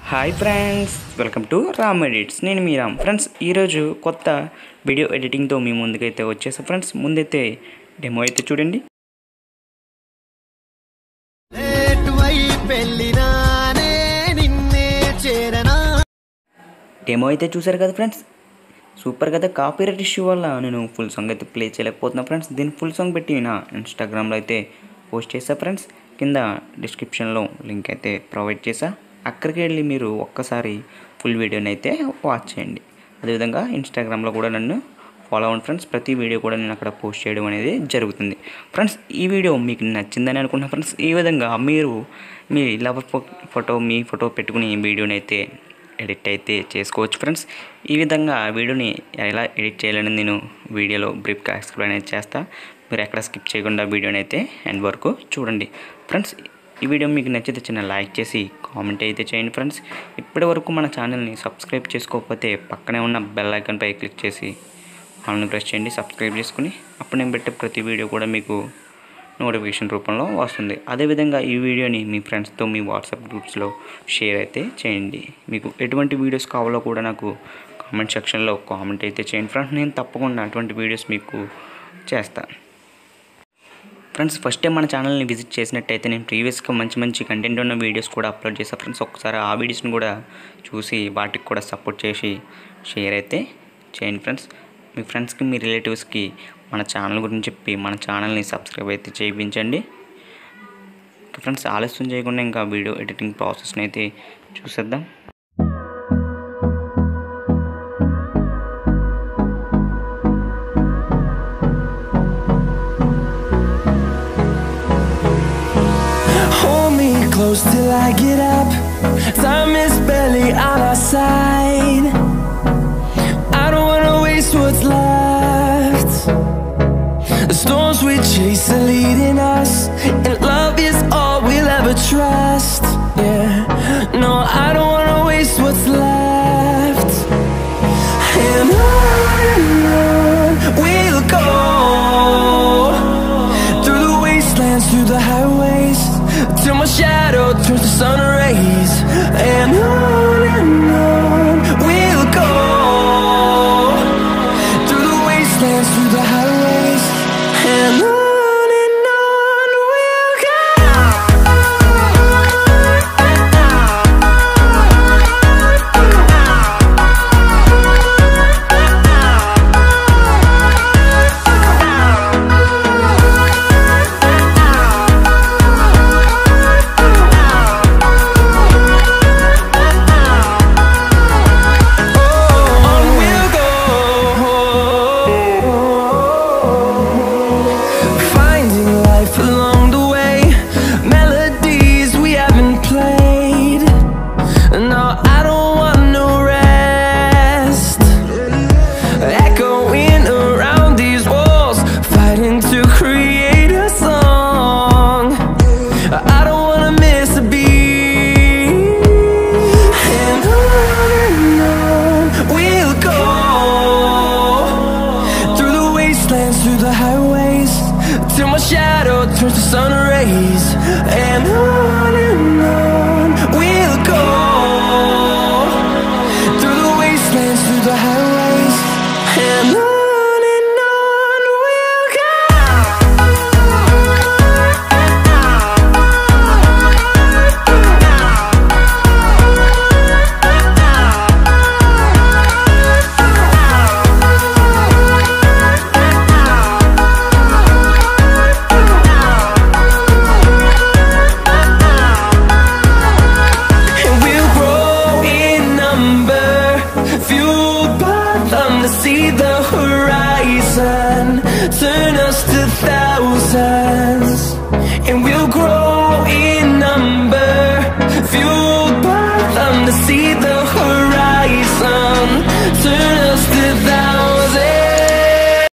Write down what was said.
Hi friends welcome to Ram edits నేను మీ Ram friends ఈరోజు కొత్త వీడియో ఎడిటింగ్తో మీ ముందుకైతే వచ్చేసా ఫ్రెండ్స్ ముందైతే డెమో అయితే చూడండి పెళ్ళినానే నిన్నే చేరనా డెమో అయితే చూసారు కదా ఫ్రెండ్స్ సూపర్ కదా కాపీరైట్ ఇష్యూ వల్ల నేను ఫుల్ సాంగ్ అయితే ప్లే చేయలేకపోతున్నా ఫ్రెండ్స్ దీని ఫుల్ సాంగ్ పెట్టి నా ఇన్స్టాగ్రామ్లో అయితే పోస్ట్ చేసా ఫ్రెండ్స్ కింద డిస్క్రిప్షన్లో లింక్ అయితే ప్రొవైడ్ చేసా అక్కడికి వెళ్ళి మీరు ఒక్కసారి ఫుల్ వీడియోని అయితే వాచ్ చేయండి అదేవిధంగా ఇన్స్టాగ్రామ్లో కూడా నన్ను ఫాలో అవ్వండి ఫ్రెండ్స్ ప్రతి వీడియో కూడా నేను అక్కడ పోస్ట్ చేయడం అనేది జరుగుతుంది ఫ్రెండ్స్ ఈ వీడియో మీకు నచ్చిందని అనుకుంటున్నా ఫ్రెండ్స్ ఈ విధంగా మీరు మీ లవర్ ఫోటో మీ ఫోటో పెట్టుకుని వీడియోని అయితే ఎడిట్ అయితే చేసుకోవచ్చు ఫ్రెండ్స్ ఈ విధంగా వీడియోని ఎలా ఎడిట్ చేయాలని నేను వీడియోలో బ్రీఫ్గా ఎక్స్ప్లెయిన్ అయితే చేస్తా మీరు ఎక్కడ స్కిప్ చేయకుండా వీడియోని అయితే ఎండ్ వరకు చూడండి ఫ్రెండ్స్ ఈ వీడియో మీకు నచ్చితే చిన్న లైక్ చేసి కామెంట్ అయితే చేయండి ఫ్రెండ్స్ ఇప్పటి వరకు మన ఛానల్ని సబ్స్క్రైబ్ చేసుకోకపోతే పక్కనే ఉన్న బెల్ ఐకాన్పై క్లిక్ చేసి ఆల్ని ప్రెస్ చేయండి సబ్స్క్రైబ్ చేసుకుని అప్పుడు నేను పెట్టే ప్రతి వీడియో కూడా మీకు నోటిఫికేషన్ రూపంలో వస్తుంది అదేవిధంగా ఈ వీడియోని మీ ఫ్రెండ్స్తో మీ వాట్సాప్ గ్రూప్స్లో షేర్ అయితే చేయండి మీకు ఎటువంటి వీడియోస్ కావాలో కూడా నాకు కామెంట్ సెక్షన్లో కామెంట్ అయితే చేయండి ఫ్రెండ్స్ నేను తప్పకుండా అటువంటి వీడియోస్ మీకు చేస్తాను ఫ్రెండ్స్ ఫస్ట్ టైం మన ఛానల్ని విజిట్ చేసినట్టయితే నేను ప్రీవియస్గా మంచి మంచి కంటెంట్ ఉన్న వీడియోస్ కూడా అప్లోడ్ చేశాను ఫ్రెండ్స్ ఒకసారి ఆ వీడియోస్ని కూడా చూసి వాటికి కూడా సపోర్ట్ చేసి షేర్ అయితే చేయండి ఫ్రెండ్స్ మీ ఫ్రెండ్స్కి మీ రిలేటివ్స్కి మన ఛానల్ గురించి చెప్పి మన ఛానల్ని సబ్స్క్రైబ్ అయితే చేయించండి ఫ్రెండ్స్ ఆలస్యం చేయకుండా ఇంకా వీడియో ఎడిటింగ్ ప్రాసెస్ని అయితే చూసేద్దాం Hold me close till I get up. Time is barely on our side. I don't wanna waste what's left. The storms we chase are leading us, and love is all we'll ever trust. Yeah, no, I don't wanna waste what's left. And on and on we'll go through the wastelands, through the highways, till my shadow turns to sun rays. And on and on we'll go through the wastelands, through the highways, and on and on we'll On we'll go, finding life along the way, melodies we haven't played. No, I don't want no rest. Echoing around these walls, fighting to create a song. I don't wanna miss a beat. And on and on we'll go through the wastelands, through the highways, till my shadow turns to sun rays. And on and on we'll go through the wastelands, through the highways, and on and on we'll And we'll grow in number, fueled by them to see the horizon, turn us to thousands.